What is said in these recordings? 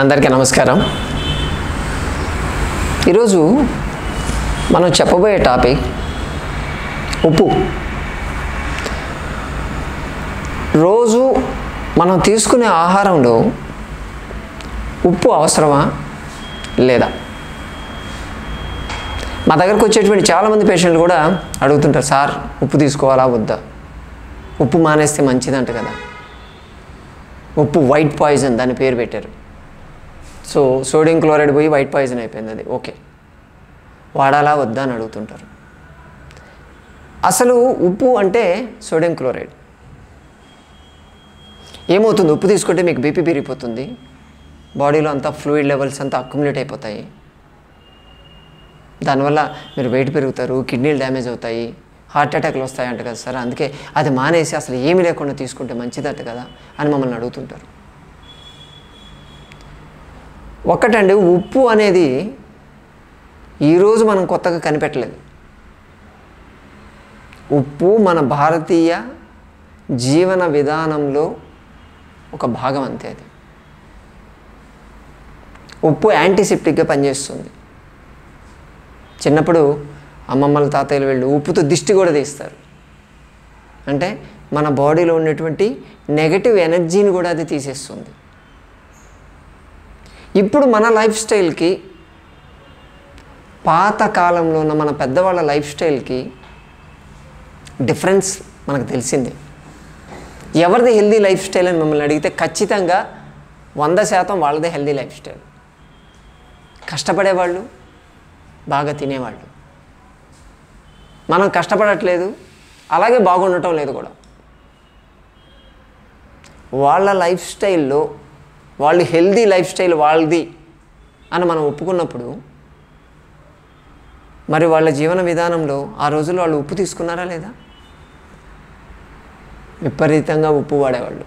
అందరికీ నమస్కారం ఈరోజు మనం చెప్పబోయే టాపిక్ ఉప్పు రోజు మనం తీసుకునే ఆహారంలో ఉప్పు అవసరమా లేదా మా దగ్గరకు వచ్చేటువంటి చాలామంది పేషెంట్లు కూడా అడుగుతుంటారు సార్ ఉప్పు తీసుకోవాలా వద్దా ఉప్పు మానేస్తే మంచిదంట కదా ఉప్పు వైట్ పాయిజన్ దాని పేరు పెట్టారు సో సోడియం క్లోరైడ్ పోయి వైట్ పాయిజన్ అయిపోయింది అది ఓకే వాడాలా వద్దా అని అడుగుతుంటారు అసలు ఉప్పు అంటే సోడియం క్లోరైడ్ ఏమవుతుంది ఉప్పు తీసుకుంటే మీకు బీపీ పెరిగిపోతుంది బాడీలో అంతా ఫ్లూయిడ్ లెవెల్స్ అంతా అక్యుములేట్ అయిపోతాయి దానివల్ల మీరు వెయిట్ పెరుగుతారు కిడ్నీలు డ్యామేజ్ అవుతాయి హార్ట్ అటాక్లు వస్తాయి అంట కదా సార్ అందుకే అది మానేసి అసలు ఏమీ లేకుండా తీసుకుంటే మంచిదట కదా అని మమ్మల్ని అడుగుతుంటారు ఒక్కటండి ఉప్పు అనేది ఈరోజు మనం కొత్తగా కనిపెట్టలేదు ఉప్పు మన భారతీయ జీవన విధానంలో ఒక భాగం అంతే అది ఉప్పు యాంటీసెప్టిక్గా పనిచేస్తుంది చిన్నప్పుడు అమ్మమ్మల తాతయ్యలు వెళ్ళు ఉప్పుతో దిష్టి కూడా తీస్తారు అంటే మన బాడీలో ఉన్నటువంటి నెగటివ్ ఎనర్జీని కూడా అది తీసేస్తుంది ఇప్పుడు మన లైఫ్ స్టైల్కి పాత కాలంలో ఉన్న మన పెద్దవాళ్ళ లైఫ్ స్టైల్కి డిఫరెన్స్ మనకు తెలిసిందే ఎవరిది హెల్దీ లైఫ్ స్టైల్ అని మిమ్మల్ని అడిగితే ఖచ్చితంగా వంద శాతం వాళ్ళదే హెల్దీ లైఫ్ స్టైల్ కష్టపడేవాళ్ళు బాగా తినేవాళ్ళు మనం కష్టపడట్లేదు అలాగే బాగుండటం లేదు కూడా వాళ్ళ లైఫ్ స్టైల్లో వాళ్ళు హెల్దీ లైఫ్ స్టైల్ వాళ్ళది అని మనం ఒప్పుకున్నప్పుడు మరి వాళ్ళ జీవన విధానంలో ఆ రోజుల్లో వాళ్ళు ఉప్పు తీసుకున్నారా లేదా విపరీతంగా ఉప్పు వాడేవాళ్ళు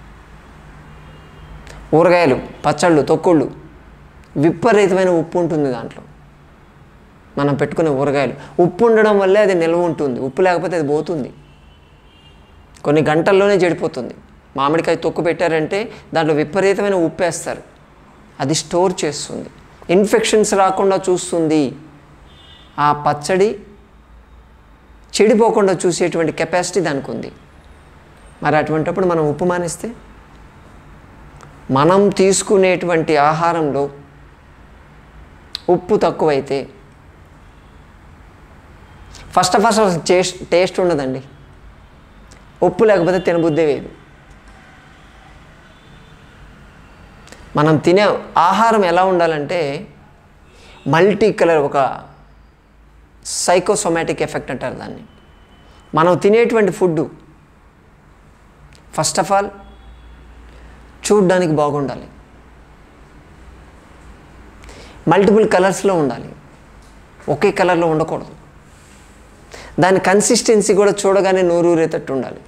ఊరగాయలు పచ్చళ్ళు తొక్కుళ్ళు విపరీతమైన ఉప్పు ఉంటుంది దాంట్లో మనం పెట్టుకునే ఊరగాయలు ఉప్పు ఉండడం వల్లే అది నిల్వ ఉంటుంది ఉప్పు లేకపోతే అది పోతుంది కొన్ని గంటల్లోనే చెడిపోతుంది మామిడికాయ తొక్కు పెట్టారంటే దాంట్లో విపరీతమైన ఉప్పు వేస్తారు అది స్టోర్ చేస్తుంది ఇన్ఫెక్షన్స్ రాకుండా చూస్తుంది ఆ పచ్చడి చెడిపోకుండా చూసేటువంటి కెపాసిటీ దానికి ఉంది మరి అటువంటప్పుడు మనం ఉప్పు మానేస్తే మనం తీసుకునేటువంటి ఆహారంలో ఉప్పు తక్కువైతే first of all taste taste ఉండదండి ఉప్పు లేకపోతే తినబుద్ధే వేయదు మనం తినే ఆహారం ఎలా ఉండాలంటే మల్టీ కలర్ ఒక సైకోసోమాటిక్ ఎఫెక్ట్ అంటారు దాన్ని మనం తినేటువంటి ఫుడ్ ఫస్ట్ ఆఫ్ ఆల్ చూడ్డానికి బాగుండాలి మల్టిపుల్ కలర్స్లో ఉండాలి ఒకే కలర్లో ఉండకూడదు దాని కన్సిస్టెన్సీ కూడా చూడగానే నోరూరేటట్టు ఉండాలి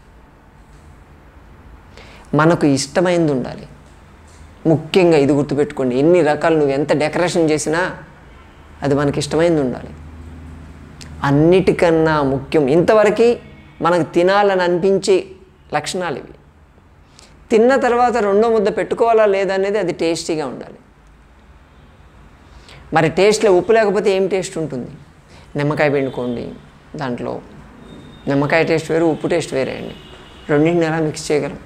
మనకు ఇష్టమైంది ఉండాలి ముఖ్యంగా ఇది గుర్తుపెట్టుకోండి ఎన్ని రకాలు నువ్వు ఎంత డెకరేషన్ చేసినా అది మనకి ఇష్టమైంది ఉండాలి అన్నిటికన్నా ముఖ్యం ఇంతవరకు మనకు తినాలని అనిపించే లక్షణాలు ఇవి తిన్న తర్వాత రెండో ముద్ద పెట్టుకోవాలా లేదా అనేది అది టేస్టీగా ఉండాలి మరి టేస్ట్లో ఉప్పు లేకపోతే ఏం టేస్ట్ ఉంటుంది నిమ్మకాయ పిండుకోండి దాంట్లో నిమ్మకాయ టేస్ట్ వేరు ఉప్పు టేస్ట్ వేరే అండి రెండింటిని ఎలా మిక్స్ చేయగలం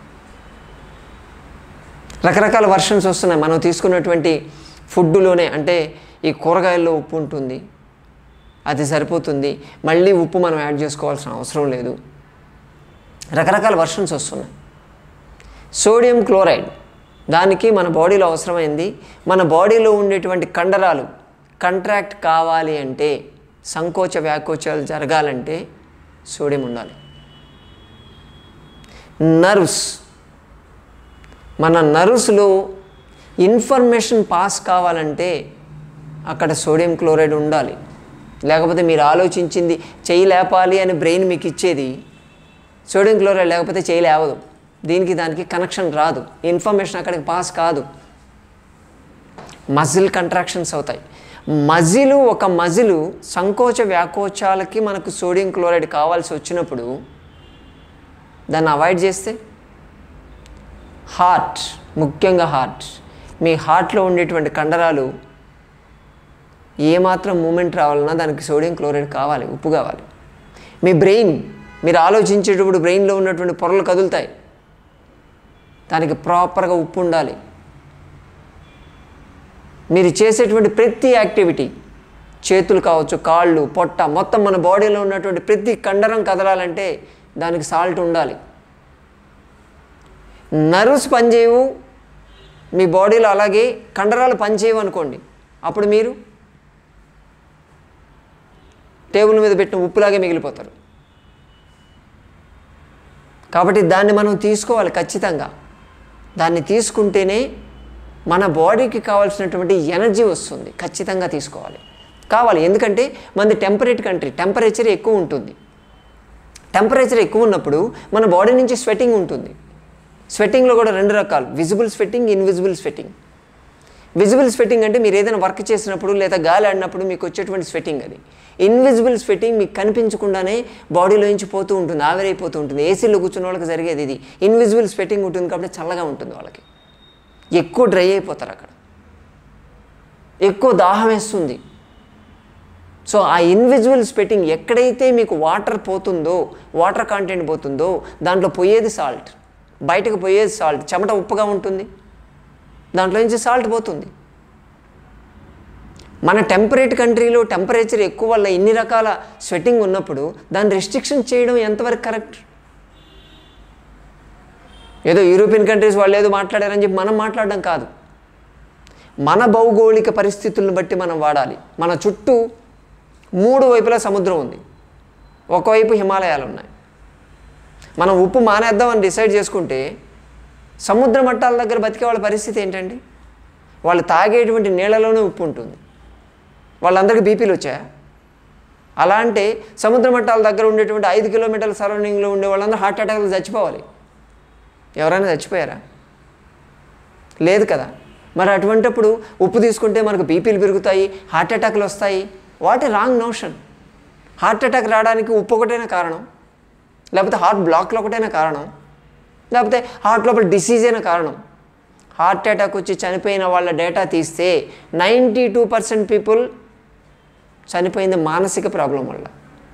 రకరకాల వర్షన్స్ వస్తున్నాయి మనం తీసుకున్నటువంటి ఫుడ్లోనే అంటే ఈ కూరగాయల్లో ఉప్పు ఉంటుంది అది సరిపోతుంది మళ్ళీ ఉప్పు మనం యాడ్ చేసుకోవాల్సిన అవసరం లేదు రకరకాల వర్షన్స్ వస్తున్నాయి సోడియం క్లోరైడ్ దానికి మన బాడీలో అవసరమైంది మన బాడీలో ఉండేటువంటి కండరాలు కంట్రాక్ట్ కావాలి అంటే సంకోచ వ్యాకోచాలు జరగాలంటే సోడియం ఉండాలి నర్వ్స్ మన నర్వ్స్లో ఇన్ఫర్మేషన్ పాస్ కావాలంటే అక్కడ సోడియం క్లోరైడ్ ఉండాలి లేకపోతే మీరు ఆలోచించింది చేయి లేపాలి అని బ్రెయిన్ మీకు ఇచ్చేది సోడియం క్లోరైడ్ లేకపోతే చేయి లేవదు దీనికి దానికి కనెక్షన్ రాదు ఇన్ఫర్మేషన్ అక్కడికి పాస్ కాదు మజిల్ కంట్రాక్షన్స్ అవుతాయి మజిలు ఒక మజిలు సంకోచ వ్యాకోచాలకి మనకు సోడియం క్లోరైడ్ కావాల్సి వచ్చినప్పుడు దాన్ని అవాయిడ్ చేస్తే హార్ట్ ముఖ్యంగా హార్ట్ మీ హార్ట్లో ఉండేటువంటి కండరాలు ఏమాత్రం మూమెంట్ రావాలన్నా దానికి సోడియం క్లోరైడ్ కావాలి ఉప్పు కావాలి మీ బ్రెయిన్ మీరు ఆలోచించేటప్పుడు బ్రెయిన్లో ఉన్నటువంటి పొరలు కదులుతాయి దానికి ప్రాపర్గా ఉప్పు ఉండాలి మీరు చేసేటువంటి ప్రతి యాక్టివిటీ చేతులు కావచ్చు కాళ్ళు పొట్ట మొత్తం మన బాడీలో ఉన్నటువంటి ప్రతి కండరం కదలాలంటే దానికి సాల్ట్ ఉండాలి నర్వ్స్ పనిచేయవు మీ బాడీలో అలాగే కండరాలు పనిచేయవు అనుకోండి అప్పుడు మీరు టేబుల్ మీద పెట్టిన ఉప్పులాగే మిగిలిపోతారు కాబట్టి దాన్ని మనం తీసుకోవాలి ఖచ్చితంగా దాన్ని తీసుకుంటేనే మన బాడీకి కావాల్సినటువంటి ఎనర్జీ వస్తుంది ఖచ్చితంగా తీసుకోవాలి కావాలి ఎందుకంటే మనది టెంపరేట్ కంట్రీ టెంపరేచర్ ఎక్కువ ఉంటుంది టెంపరేచర్ ఎక్కువ ఉన్నప్పుడు మన బాడీ నుంచి స్వెట్టింగ్ ఉంటుంది స్వెట్టింగ్లో కూడా రెండు రకాలు visible sweating invisible sweating visible sweating అంటే మీరు ఏదైనా వర్క్ చేసినప్పుడు లేదా గాలి ఆడినప్పుడు మీకు వచ్చేటువంటి స్వెట్టింగ్ అది ఇన్విజిబుల్ స్వెట్టింగ్ మీకు కనిపించకుండానే బాడీలో నుంచి పోతూ ఉంటుంది ఆవిరైపోతూ ఉంటుంది ఏసీలో కూర్చున్న వాళ్ళకి జరిగేది ఇది ఇన్విజిబుల్ స్వెట్టింగ్ ఉంటుంది కాబట్టి చల్లగా ఉంటుంది వాళ్ళకి ఎక్కువ డ్రై అయిపోతారు అక్కడ ఎక్కువ దాహం వేస్తుంది సో ఆ ఇన్విజువల్ స్పెట్టింగ్ ఎక్కడైతే మీకు వాటర్ పోతుందో వాటర్ కంటెంట్ పోతుందో దాంట్లో పోయేది సాల్ట్ బయటకు పోయేది సాల్ట్ చెమట ఉప్పుగా ఉంటుంది దాంట్లో నుంచి సాల్ట్ పోతుంది మన టెంపరేట్ కంట్రీలో టెంపరేచర్ ఎక్కువ వల్ల ఇన్ని రకాల స్వెట్టింగ్ ఉన్నప్పుడు దాన్ని రెస్ట్రిక్షన్ చేయడం ఎంతవరకు కరెక్ట్ ఏదో యూరోపియన్ కంట్రీస్ వాళ్ళు ఏదో మాట్లాడారని చెప్పి మనం మాట్లాడడం కాదు మన భౌగోళిక పరిస్థితులను బట్టి మనం వాడాలి మన చుట్టూ మూడు వైపులా సముద్రం ఉంది ఒకవైపు హిమాలయాలు ఉన్నాయి మనం ఉప్పు మానేద్దామని డిసైడ్ చేసుకుంటే సముద్ర మట్టాల దగ్గర బతికే వాళ్ళ పరిస్థితి ఏంటండి వాళ్ళు తాగేటువంటి నీళ్ళలోనే ఉప్పు ఉంటుంది వాళ్ళందరికీ బీపీలు వచ్చాయా అలా అంటే సముద్ర మట్టాల దగ్గర ఉండేటువంటి ఐదు కిలోమీటర్ల సరౌండింగ్లో ఉండే వాళ్ళందరూ హార్ట్ అటాక్లు చచ్చిపోవాలి ఎవరైనా చచ్చిపోయారా లేదు కదా మరి అటువంటప్పుడు ఉప్పు తీసుకుంటే మనకు బీపీలు పెరుగుతాయి హార్ట్ అటాక్లు వస్తాయి what a wrong notion heart attack రావడానికి ఉప్పు ఒకటైనా కారణం లేకపోతే హార్ట్ బ్లాక్లో ఒకటైనా కారణం లేకపోతే హార్ట్ లోపల డిసీజ్ అయిన కారణం హార్ట్ అటాక్ వచ్చి చనిపోయిన వాళ్ళ డేటా తీస్తే నైంటీ టూ పర్సెంట్ పీపుల్ చనిపోయింది మానసిక ప్రాబ్లం వల్ల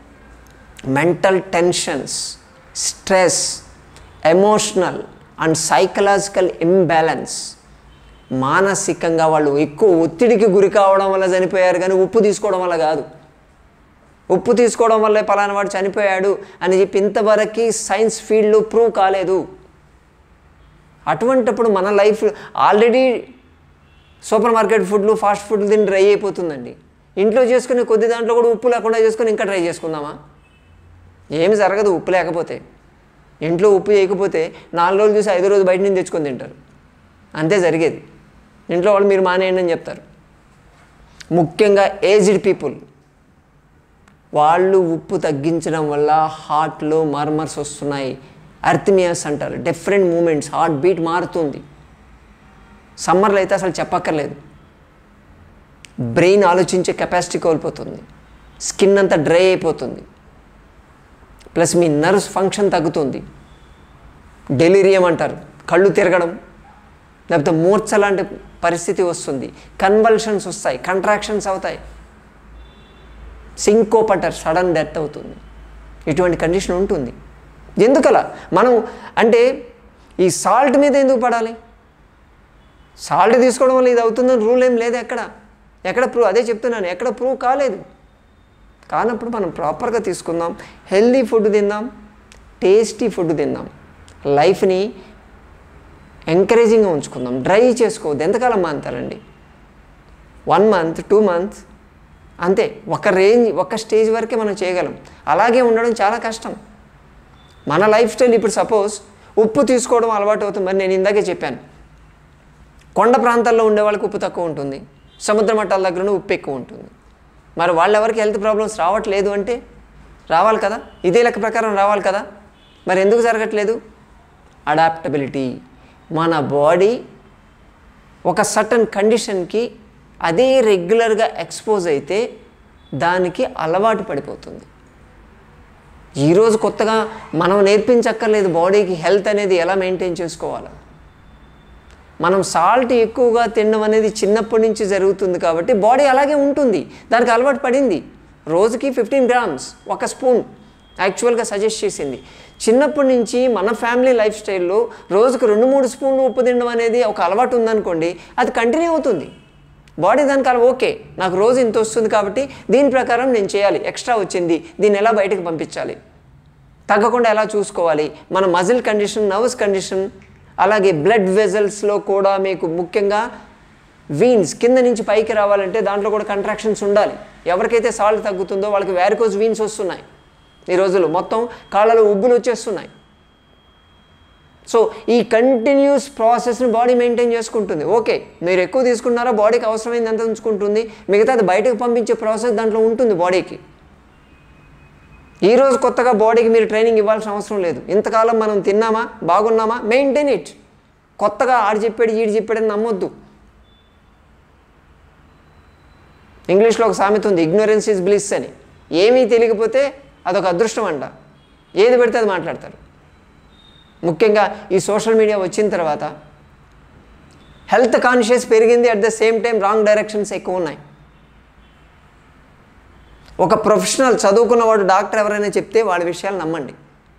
mental tensions stress emotional and psychological imbalance మానసికంగా వాళ్ళు ఎక్కువ ఒత్తిడికి గురి కావడం వల్ల చనిపోయారు కానీ ఉప్పు తీసుకోవడం వల్ల కాదు ఉప్పు తీసుకోవడం వల్లే పలానా వాడు చనిపోయాడు అని చెప్పి ఇంతవరకు సైన్స్ ఫీల్డ్లో ప్రూవ్ కాలేదు అటువంటప్పుడు మన లైఫ్ ఆల్రెడీ సూపర్ మార్కెట్ ఫుడ్లు ఫాస్ట్ ఫుడ్లు తిని డ్రై అయిపోతుందండి ఇంట్లో చేసుకునే కొద్ది దాంట్లో కూడా ఉప్పు లేకుండా చేసుకొని ఇంకా ట్రై చేసుకుందామా ఏమి జరగదు ఉప్పు లేకపోతే ఇంట్లో ఉప్పు చేయకపోతే నాలుగు రోజులు చూసి ఐదో రోజు బయట నుంచి తెచ్చుకొని తింటారు అంతే జరిగేది ఇంట్లో వాళ్ళు మీరు మానేయండి అని చెప్తారు ముఖ్యంగా ఏజ్డ్ పీపుల్ వాళ్ళు ఉప్పు తగ్గించడం వల్ల హార్ట్లో మర్మర్స్ వస్తున్నాయి అర్థమియాస్ అంటారు డిఫరెంట్ మూమెంట్స్ హార్ట్ బీట్ మారుతుంది సమ్మర్లో అయితే అసలు చెప్పక్కర్లేదు బ్రెయిన్ ఆలోచించే కెపాసిటీ కోల్పోతుంది స్కిన్ అంతా డ్రై అయిపోతుంది ప్లస్ మీ నర్వ్స్ ఫంక్షన్ తగ్గుతుంది డెలిరియం అంటారు కళ్ళు తిరగడం లేకపోతే మూర్ఛ లాంటి పరిస్థితి వస్తుంది కన్వల్షన్స్ వస్తాయి కంట్రాక్షన్స్ అవుతాయి సింకోపటర్ సడన్ డెత్ అవుతుంది ఇటువంటి కండిషన్ ఉంటుంది ఎందుకలా మనం అంటే ఈ సాల్ట్ మీద ఎందుకు పడాలి సాల్ట్ తీసుకోవడం వల్ల ఇది అవుతుందని రూల్ ఏం లేదు ఎక్కడ ఎక్కడ ప్రూవ్ అదే చెప్తున్నాను ఎక్కడ ప్రూవ్ కాలేదు కానప్పుడు మనం ప్రాపర్గా తీసుకుందాం హెల్దీ ఫుడ్ తిందాం టేస్టీ ఫుడ్ తిందాం లైఫ్ని ఎంకరేజింగ్గా ఉంచుకుందాం డ్రై చేసుకోవద్దు ఎంతకాలం మాంతారండి వన్ మంత్ టూ మంత్స్ అంతే ఒక రేంజ్ ఒక స్టేజ్ వరకే మనం చేయగలం అలాగే ఉండడం చాలా కష్టం మన లైఫ్ స్టైల్ ఇప్పుడు సపోజ్ ఉప్పు తీసుకోవడం అలవాటు అవుతుంది మరి నేను ఇందాకే చెప్పాను కొండ ప్రాంతాల్లో ఉండే వాళ్ళకి ఉప్పు తక్కువ ఉంటుంది సముద్ర మట్టాల దగ్గర ఉప్పు ఎక్కువ ఉంటుంది మరి వాళ్ళెవరికి హెల్త్ ప్రాబ్లమ్స్ రావట్లేదు అంటే రావాలి కదా ఇదే లెక్క ప్రకారం రావాలి కదా మరి ఎందుకు జరగట్లేదు అడాప్టబిలిటీ మన బాడీ ఒక సర్టన్ కండిషన్కి అదే రెగ్యులర్గా ఎక్స్పోజ్ అయితే దానికి అలవాటు పడిపోతుంది ఈరోజు కొత్తగా మనం నేర్పించక్కర్లేదు బాడీకి హెల్త్ అనేది ఎలా మెయింటైన్ చేసుకోవాలో మనం సాల్ట్ ఎక్కువగా తినడం అనేది చిన్నప్పటి నుంచి జరుగుతుంది కాబట్టి బాడీ అలాగే ఉంటుంది దానికి అలవాటు పడింది రోజుకి ఫిఫ్టీన్ గ్రామ్స్ ఒక స్పూన్ యాక్చువల్గా సజెస్ట్ చేసింది చిన్నప్పటి నుంచి మన ఫ్యామిలీ లైఫ్ స్టైల్లో రోజుకు రెండు మూడు స్పూన్లు ఉప్పు తినడం అనేది ఒక అలవాటు ఉందనుకోండి అది కంటిన్యూ అవుతుంది బాడీ దానికి అలా ఓకే నాకు రోజు ఇంత వస్తుంది కాబట్టి దీని ప్రకారం నేను చేయాలి ఎక్స్ట్రా వచ్చింది దీన్ని ఎలా బయటకు పంపించాలి తగ్గకుండా ఎలా చూసుకోవాలి మన మజిల్ కండిషన్ నర్వస్ కండిషన్ అలాగే బ్లడ్ వెజల్స్లో కూడా మీకు ముఖ్యంగా వీన్స్ కింద నుంచి పైకి రావాలంటే దాంట్లో కూడా కంట్రాక్షన్స్ ఉండాలి ఎవరికైతే సాల్ట్ తగ్గుతుందో వాళ్ళకి వ్యారికోజ్ వీన్స్ వస్తున్నాయి ఈ రోజుల్లో మొత్తం కాళ్ళలో ఉబ్బులు వచ్చేస్తున్నాయి సో ఈ కంటిన్యూస్ ప్రాసెస్ని బాడీ మెయింటైన్ చేసుకుంటుంది ఓకే మీరు ఎక్కువ తీసుకున్నారా బాడీకి అవసరమైంది ఎంత ఉంచుకుంటుంది మిగతా అది బయటకు పంపించే ప్రాసెస్ దాంట్లో ఉంటుంది బాడీకి ఈ రోజు కొత్తగా బాడీకి మీరు ట్రైనింగ్ ఇవ్వాల్సిన అవసరం లేదు ఇంతకాలం మనం తిన్నామా బాగున్నామా మెయింటైన్ ఇట్ కొత్తగా ఆడు చెప్పాడు ఈడు చెప్పాడని నమ్మొద్దు ఇంగ్లీష్లో ఒక సామెత ఉంది ఇగ్నోరెన్స్ ఈజ్ బ్లిస్ అని ఏమీ తెలియకపోతే అదొక అదృష్టం అంట ఏది పెడితే అది మాట్లాడతారు ముఖ్యంగా ఈ సోషల్ మీడియా వచ్చిన తర్వాత హెల్త్ కాన్షియస్ పెరిగింది at the same time wrong directions ఎక్కువ ఉన్నాయి ఒక ప్రొఫెషనల్ చదువుకున్నవాడు డాక్టర్ ఎవరైనా చెప్తే వాళ్ళ విషయాలు నమ్మండి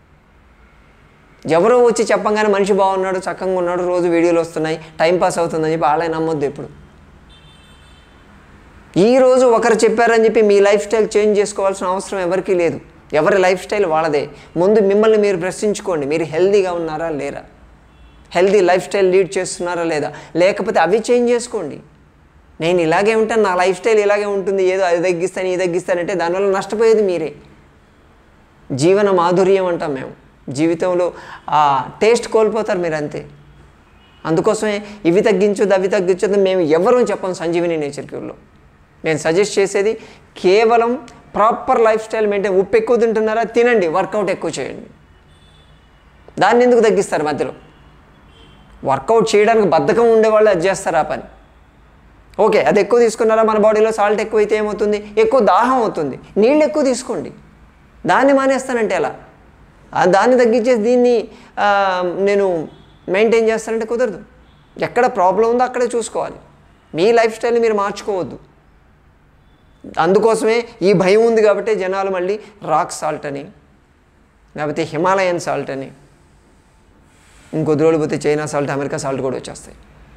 ఎవరో వచ్చి చెప్పంగానే మనిషి బాగున్నాడు చక్కగా ఉన్నాడు రోజు వీడియోలు వస్తున్నాయి టైం పాస్ అవుతుందని చెప్పి వాళ్ళే నమ్మొద్దు ఎప్పుడు ఈ రోజు ఒకరు చెప్పారని చెప్పి మీ లైఫ్ స్టైల్ చేంజ్ చేసుకోవాల్సిన అవసరం ఎవరికీ లేదు ఎవరి లైఫ్ స్టైల్ వాళ్ళదే ముందు మిమ్మల్ని మీరు ప్రశ్నించుకోండి మీరు హెల్దీగా ఉన్నారా లేరా హెల్దీ లైఫ్ స్టైల్ లీడ్ చేస్తున్నారా లేదా లేకపోతే అవి చేంజ్ చేసుకోండి నేను ఇలాగే ఉంటాను నా లైఫ్ స్టైల్ ఇలాగే ఉంటుంది ఏదో అది తగ్గిస్తాను ఇది తగ్గిస్తానంటే దానివల్ల నష్టపోయేది మీరే జీవన మాధుర్యం అంటాం మేము జీవితంలో ఆ టేస్ట్ కోల్పోతారు మీరు అంతే అందుకోసమే ఇవి తగ్గించొద్దు అవి తగ్గించొద్దు మేము ఎవరూ చెప్పం సంజీవిని నేచర్ క్యూర్లో నేను సజెస్ట్ చేసేది కేవలం ప్రాపర్ లైఫ్ స్టైల్ మెయింటైన్ ఉప్పు ఎక్కువ తింటున్నారా తినండి వర్కౌట్ ఎక్కువ చేయండి దాన్ని ఎందుకు తగ్గిస్తారు మధ్యలో వర్కౌట్ చేయడానికి బద్ధకం ఉండేవాళ్ళు అది చేస్తారు ఆ పని ఓకే అది ఎక్కువ తీసుకున్నారా మన బాడీలో సాల్ట్ ఎక్కువ అయితే ఏమవుతుంది ఎక్కువ దాహం అవుతుంది నీళ్ళు ఎక్కువ తీసుకోండి దాన్ని మానేస్తానంటే ఎలా ఆ దాన్ని తగ్గించేసి దీన్ని ఆ, నేను మెయింటైన్ చేస్తానంటే కుదరదు ఎక్కడ ప్రాబ్లం ఉందో అక్కడే చూసుకోవాలి మీ లైఫ్ స్టైల్ని మీరు మార్చుకోవద్దు అందుకోసమే ఈ భయం ఉంది కాబట్టి జనాలు మళ్ళీ రాక్ సాల్ట్ అని లేకపోతే హిమాలయన్ సాల్ట్ అని ఇంకొద్ది రోజులు పోతే చైనా సాల్ట్ అమెరికా సాల్ట్ కూడా వచ్చేస్తాయి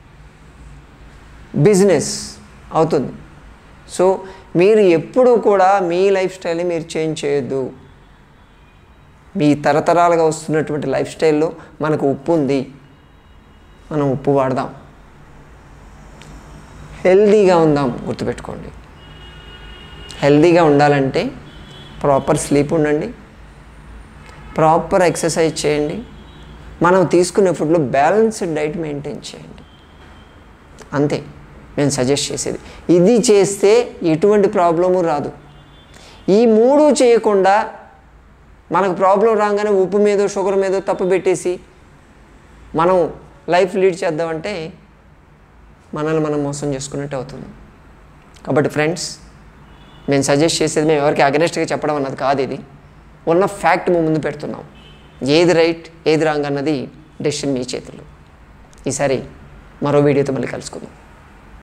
బిజినెస్ అవుతుంది సో మీరు ఎప్పుడూ కూడా మీ లైఫ్ స్టైల్ని మీరు చేంజ్ చేయొద్దు మీ తరతరాలుగా వస్తున్నటువంటి లైఫ్ స్టైల్లో మనకు ఉప్పు ఉంది మనం ఉప్పు వాడదాం హెల్దీగా ఉందాం గుర్తుపెట్టుకోండి హెల్దీగా ఉండాలంటే ప్రాపర్ స్లీప్ ఉండండి ప్రాపర్ ఎక్సర్సైజ్ చేయండి మనం తీసుకునే ఫుడ్లో బ్యాలెన్స్డ్ డైట్ మెయింటైన్ చేయండి అంతే నేను సజెస్ట్ చేసేది ఇది చేస్తే ఎటువంటి ప్రాబ్లము రాదు ఈ మూడు చేయకుండా మనకు ప్రాబ్లం రాగానే ఉప్పు మీదో షుగర్ మీదో తప్పు పెట్టేసి మనం లైఫ్ లీడ్ చేద్దామంటే మనల్ని మనం మోసం చేసుకున్నట్టు అవుతుంది కాబట్టి ఫ్రెండ్స్ మేము సజెస్ట్ చేసేది మేము ఎవరికి అగనెస్ట్గా చెప్పడం అన్నది కాదు ఇది ఉన్న ఫ్యాక్ట్ మేము ముందు పెడుతున్నాం ఏది రైట్ ఏది రాంగ్ అన్నది డెసిషన్ మీ చేతుల్లో ఈసారి మరో వీడియోతో మళ్ళీ కలుసుకుందాం